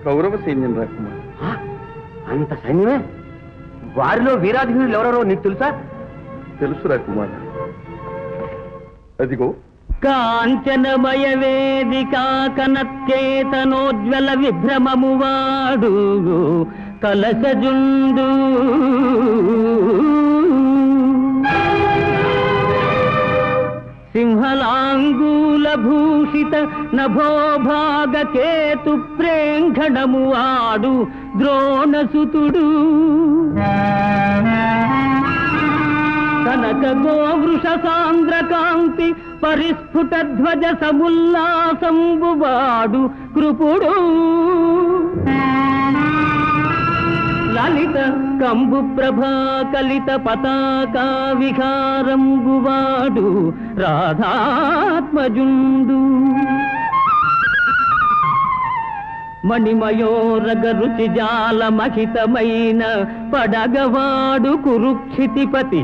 కౌరవ సైన్యం రాకుమార్ ఆ, అంత సైన్యమే వారిలో వీరాధివీరులు ఎవరెవరో నీకు తెలుసా తెలుసు రాకుమార్ అదిగో కాంచనమయ వేదికా కనత్యేతనోజ్వల విభ్రమము వాడు కలసజుండు సింహలాంగూల భూషిత నభోభాగ కేతు ప్రేంఘణము వాడు ద్రోణసుతుడు కనక గోవృష సాంద్ర కాంతి పరిస్ఫుట ధ్వజ సముల్లాసంబువాడు కృపుడు లలిత కంబు ప్రభా కలిత పతాకా విహారంబువాడు రాధాత్మజుండు మణిమయోరగ రుచి జాల మహితమైన పడగవాడు కురుక్షితిపతి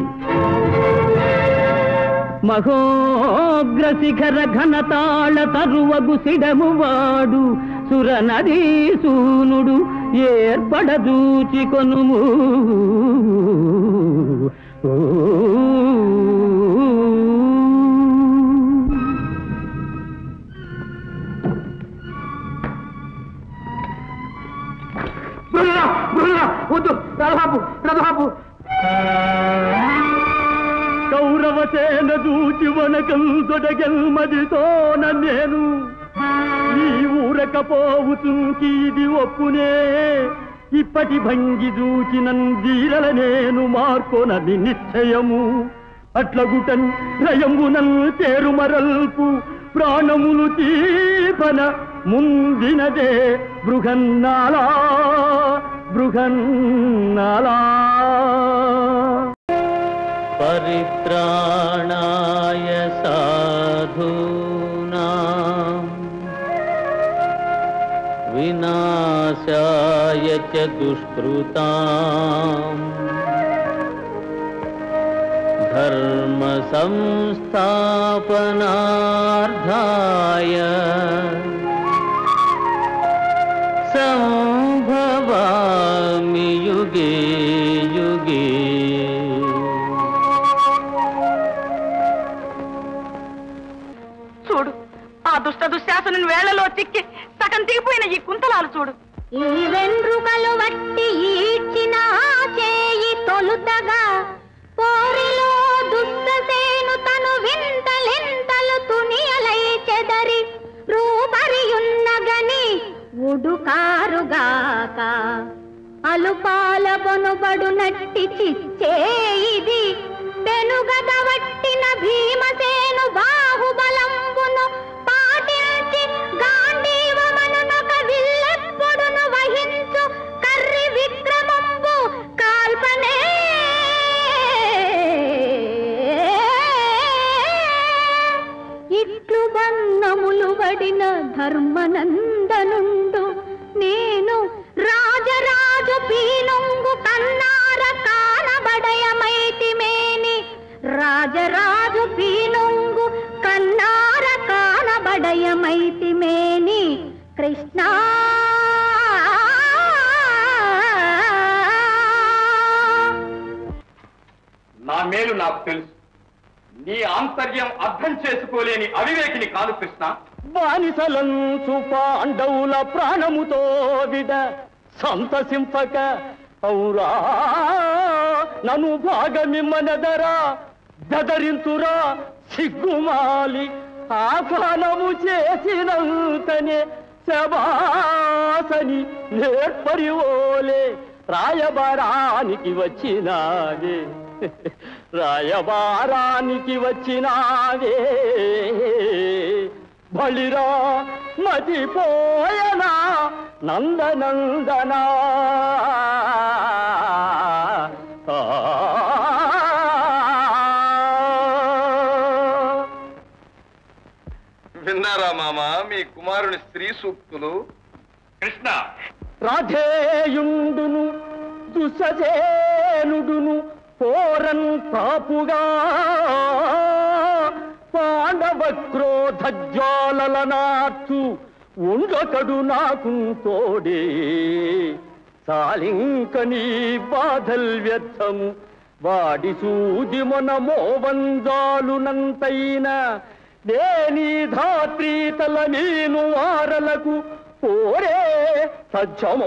మహోగ్ర శిఖర ఘనతాళ తరువగు సిడము వాడు సురనదీ సూనుడు ఏర్పడదూచి కొనుము వద్దు రథబాబు రథబాబు కౌరవ సేన దూచి వనకంతొడగెల్మదితోన నేను ఈ ఊరకపోవుతుంకి ఇది ఒప్పునే ఇప్పటి భంగి దూచినన్ వీరల నేను మార్కొనది నిశ్చయము అట్లగుటన్ రయమునన్ తేరుమరల్పు ప్రాణములు తీపన ముందినదే బృహన్నాలా బృహన్నాలా పరిత్రాణాయ సాధూనాం వినాశాయ చ దుష్కృతాం ధర్మ సంస్థాపనార్థాయ సంభవామి యుగే యుగే చూడు ఆ దుష్ట దుశ్శాసనం వేళ్లలో చిక్కి సగం దిగిపోయిన ఈ కుంతలాలు చూడు ఈ వెండ్రుకలు వట్టి ఈడ్చిన ఆ చేయి తొలుతగా పోరిలో దుస్తసేను తను వింతలెంతలు తునియలై చెదరి రూపరియున్నగని ఉడుకారుగాక అలుపాల బొనుబడు నట్టి చిచ్చే ఇది పెనుగద వట్టిన భీమసేను బాహుబలంబును పాటించి గాంధీవమనునొక విల్లెప్పుడును వహించు కర్రి విక్రమంబు కాల్పనే ఇట్లు బన్నములు వడిన ధర్మనందనుండు నేను రాజరాజు పీనుంగు కన్నార కానబడయమైతిమేని రాజరాజు పీనుంగు కన్నార కానబడయమైతిమేని కృష్ణ నా మేలు నాకు తెలుసు నీ ఆంతర్యం అర్థం చేసుకోలేని అవివేకిని కాదు కృష్ణ బానిసలంచు పాండవుల ప్రాణముతో విడ సంతసింపక ఔరా నన్ను భాగమిమ్మనదరా బెదరింతురా సిగ్గుమాలి ఆహ్వానము చేసినంతనే శబాసని నేర్పరివోలే రాయబారానికి వచ్చినావే రాయబారానికి వచ్చినావే బలిరా మతిపోయనా నందనందనా ఆ. విన్నారా మామ మీ కుమారుని స్త్రీ సూక్తులు కృష్ణ రాధేయుండును దుసజేనుడును పోరన్ పాపుగా పాండవ క్రోధ జ్వాలల నాటు ఉండకడు నాకు తోడే సాలింక నీ బాధల్ వ్యర్థము వాడి సూది మన మోవంజాలునంతైన నేనీ ధాత్రి తల నేను వారలకు పోరే సజ్జమౌ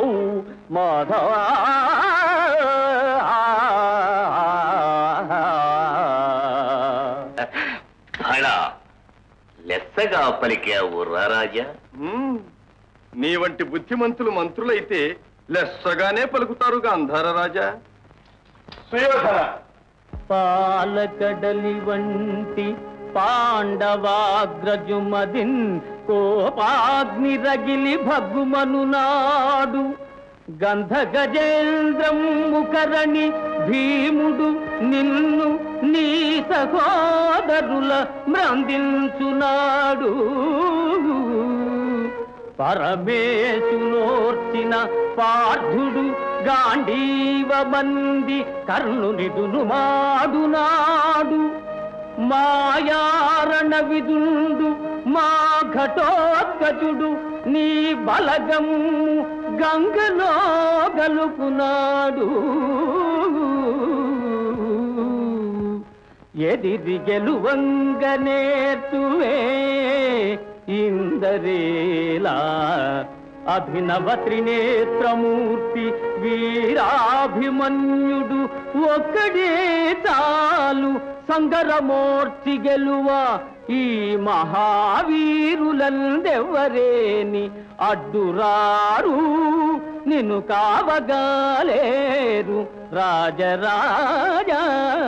మాధవ ఫళ లెస్సగా పలికావు రారాజా మ్మ్. నీ వంటి బుద్ధిమంతులు మంత్రులైతే లెస్సగానే పలుకుతారుగా అంధార రాజా సుయోధన పాలకడలి వంటి పాండవాగ్రజుమదిన్ కోపాగ్ని రగిలి భగ్గుమను నాడు గంధ గజేంద్రం ముకరణి భీముడు నిన్ను నీ సహోదరుల మ్రందించునాడు పరమేశునోర్చిన పార్థుడు గాంధీవ మంది కర్ణునిదును మాడునాడు మాయారణ విదుండు మా ఘటోత్కచుడు నీ బలగము గంగలో గలుపునాడు ఎదిరి గెలువంగనేతువే ఇందరేలా అభినవ త్రినేత్రమూర్తి వీరాభిమన్యుడు ఒక్కడే చాలు సంగరమూర్తి గెలువ ఈ మహావీరులందెవ్వరేని అడ్డురారు నిన్ను కావగాలేరు రాజరాజా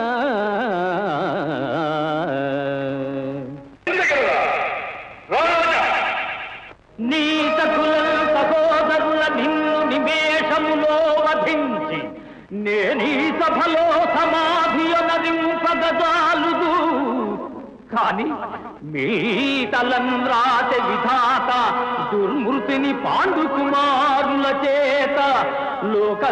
నీ సఖుల సహోదరుల నిన్ను నిమేషములో వధించి నేనీ సభలో సమాధియనరింపగజాలుదు కాని మీ తలం రాత విధాత దుర్మృతిని పాండు కుమారుల చేత లోక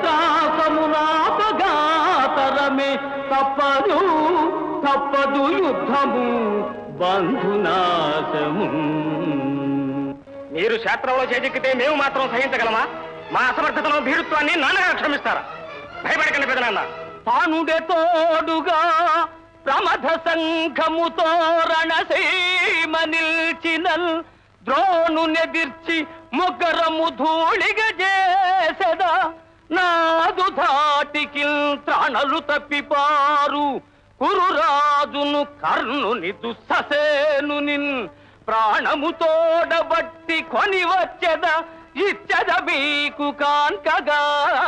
సంత్రాసమునాపగాతరమే తప్పదు తప్పదు యుద్ధము బంధునాశము మీరు క్షేత్రంలో చేజెక్కితే మేము మాత్రం సహించగలమా మా అసమర్థతను భీరుత్వాన్ని నాన్నగా క్షమిస్తారా భయపడకండి పెదనాన్న తానుడే తోడుగా ప్రమథ సంఘముతో రణసీమ నిల్చినల్ ద్రోణు నెదిర్చి మొగరము ధూళిగ చేసెద నాదు ధాటికి త్రాణలు తప్పిపారు కురురాజును కర్ణుని దుస్ససేను నిన్ ప్రాణము తోడబట్టి కొని వచ్చెద ఇచ్చద మీకు కాన్కగా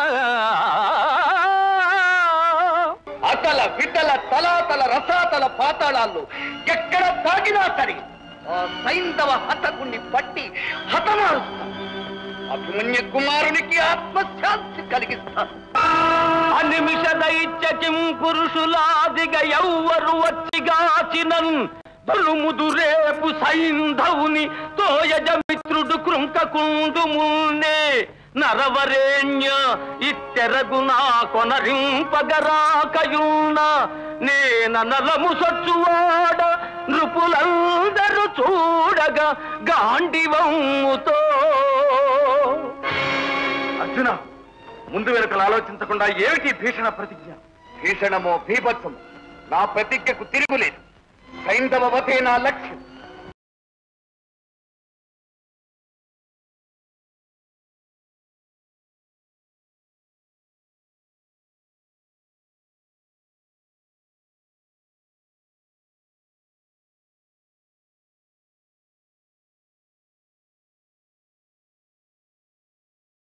అతల విటల తలాతల రసాతల పాతాళాల్లో ఎక్కడ తాగినా సరే ఆ సైంధవ హతకుణ్ణి పట్టి హతమారుస్తా అభిమన్య కుమారునికి ఆత్మశాంతి కలిగిస్తాను అనిమిష దైత్యకిం పురుషులాదిగ ఎవ్వరు వచ్చిగాచినన్ దులుముదు రేపు సైంధవుని తోయజ మిత్రుడు కృంకకుండు మున్నే నరవరేణ్య ఇత్తెరగు నా కొనరింపగరాకయున్న నేన నలము సొచ్చువాడ నృపులందరూ చూడగా గాండివమ్ముతో అర్జున ముందు వెనుకలు ఆలోచించకుండా ఏమిటి భీషణ ప్రతిజ్ఞ భీషణమో భీభత్సము నా ప్రతిజ్ఞకు తిరుగులేదు సైంధవ వధే నా లక్ష్యం